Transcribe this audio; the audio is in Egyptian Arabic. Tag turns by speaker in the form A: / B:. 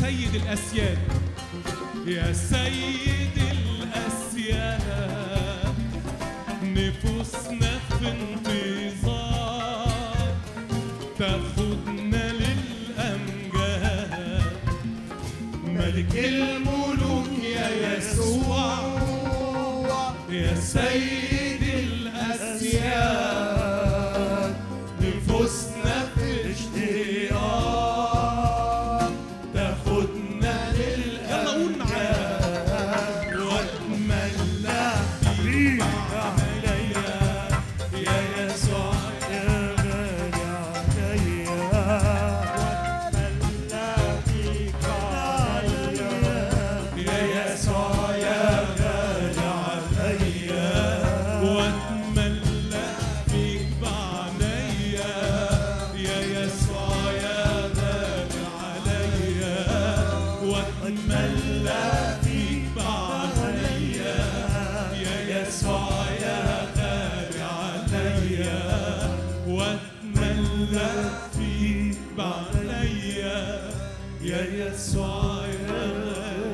A: سيد الأسياد يا سيد الأسياد نفوسنا في انتظار تاخدنا للأمجاد ملك الملوك يا يسوع يا سيد الأسياد نفوسنا في اشتياق تاخدنا للأمجاد يلا قول معانا واتملى بيك عليا يا يسوع يا غالي عليا واتملى بيك عليا يا يسوع يا غالي عليا واتملى بيك بعليا يا يسوع يا غالي عليا واتملى بيك بعليا يا يسوع يا غالي عليا واتملى فيك بعليا يا يسوع يا غالي